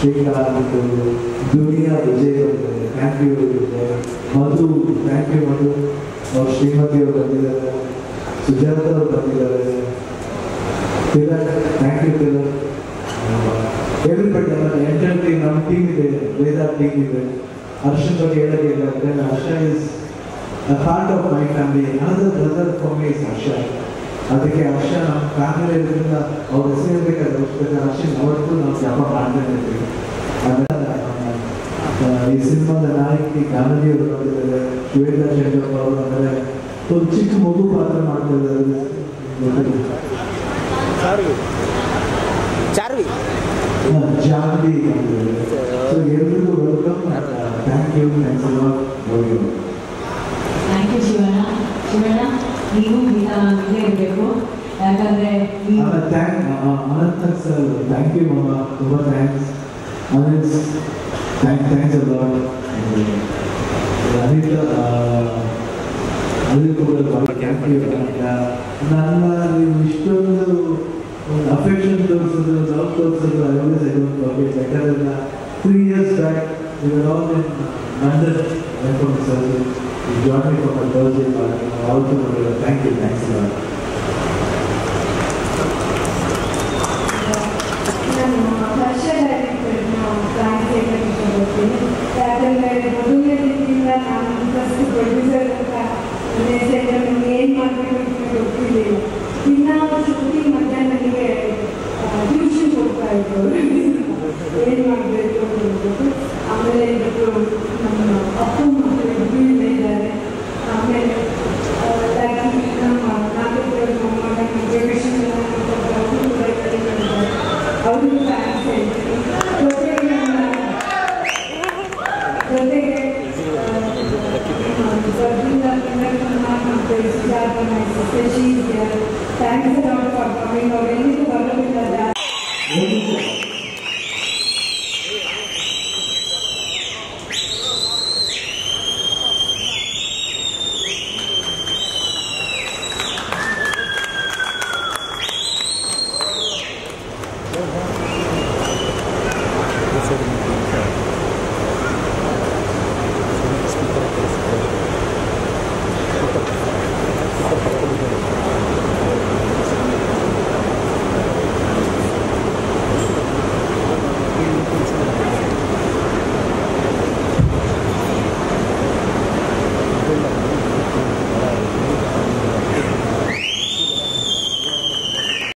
ಶ್ರೀಕಾಂತ್ ದುನಿಯಾ ವಿಜಯ್ ಬಂದಿದ್ದಾರೆ thank you Madhu thank you Madhu ಅವ್ರ ಶ್ರೀಮತಿ ಅವರು ಬಂದಿದ್ದಾರೆ ಸುಜಾತ ಅವರು ಬಂದಿದ್ದಾರೆ Tilak thank you Tilak everybody enter team ನಮ್ಮ ಟೀಮ್ ಇದೆ ವೇದಾ ಟೀಮ್ ಇದೆ ಹರ್ಷನ್ ಬಗ್ಗೆ ಹೇಳೋದೇ ಇಲ್ಲ ಯಾಕಂದ್ರೆ Harsha is part of my family another brother for me is Harsha ಅದಕ್ಕೆ ಹರ್ಷ ನಮ್ಮ ಫ್ಯಾಮಿಲಿ ಇರೋದ್ರಿಂದ ಅವ್ರ ಹೆಸರು ಇರಬೇಕಾದ್ರೆ ಅವಶ್ಯಕತೆ ಹರ್ಷನ್ ಅವತ್ತು ನಾವು ಜಪ ಮಾಡ್ತಾನೆ ಇರ್ತೀವಿ ಆಮೇಲೆ ಆ, ಈ ಸಿನಿಮಾದ ನಾಯಕಿ ಗಾಂಧಿ ಅವರು ಬಂದಿದ್ದಾರೆ ಶ್ವೇತಾ ಶಂಕರ್ ಅವರು ಆಮೇಲೆ ಒಂದು ಚಿಕ್ಕ ಮಗು ಪಾತ್ರ ಮಾಡ್ತಾ ಇದ್ದಾರೆ ಚಾರ್ವಿ ಜಾಗೃತಿ ಸೊ ಎಲ್ರಿಗೂ welcome thank you thanks a lot thank you Shivanna Shivanna ನೀವು ಗೀತಾ ಇಲ್ಲೇ ಇರಬೇಕು ಯಾಕಂದ್ರೆ ನೀವು thank Anantha sir thank you ಮಮ್ಮ ತುಂಬ thanks Ananth thank thanks a lot Anitha ಅದಕ್ಕೂ ಥ್ಯಾಂಕ್ ಯು ನನ್ನ ನೀವು ಇಷ್ಟೊಂದು ಒಂದು ಅಫೆಕ್ಷನ್ ತೋರಿಸೋದು ಲವ್ ತೋರಿಸೋದು I always I don't forget ಯಾಕಂದ್ರೆ ತ್ರೀ ಇಯರ್ಸ್ ಬ್ಯಾಕ್ ಇವರು all in London welcome sir you join me for my birthday party also thank you thanks lot ನಾನು ಹರ್ಷ ಡೈರೆಕ್ಟರ್ನ ಥ್ಯಾಂಕ್ಸ್ ಹೇಳಕ್ಕೆ ಇಷ್ಟಪಡ್ತೀನಿ ಯಾಕಂದರೆ ಮೊದಲನೇ ದಿನದಿಂದ ನಾನು ಫಸ್ಟ್ ಪ್ರೊಡ್ಯೂಸರ್ ಅಂತ ನನ್ನ ಹೆಸರು ನನಗೆ ಏನು ಮಾಡಬೇಕು ಅಂತ ಗೊತ್ತಿರಲಿಲ್ಲ ದಿನ ಶೂಟಿಂಗ್ ಮಧ್ಯಾಹ್ನ ನನಗೆ ಟ್ಯೂಷನ್ ಹೋಗ್ತಾ ಇದ್ರು ಏನು ಮಾಡಬೇಕು ಅಂತ ಹೇಳ್ಬಿಟ್ಟು ಆಮೇಲೆ ಇವತ್ತು ನಮ್ಮ ಅಪ್ಪು ಮತ್ತು ಇಬ್ಬರು ಇಲ್ಲೇ ಇದ್ದಾರೆ ಆಮೇಲೆ ಲಕ್ಕಿ ನಮ್ಮ ನಾಗೇಶ್ವರ ಮೊಮ್ಮಗ ನಮಗೆ ವಿಷಯ ಅವ್ರಿಗೂ ಥ್ಯಾಂಕ್ಸ್ ಹೇಳ್ತೀನಿ ಜೊತೆಗೆ ನನ್ನ ಜೊತೆಗೆ ಬರ್ದಿಂದ ಕನ್ನಡ ಮತ್ತು Sujatha my sister she thanks a lot for coming ಅವ್ರು ಎಲ್ಲಿ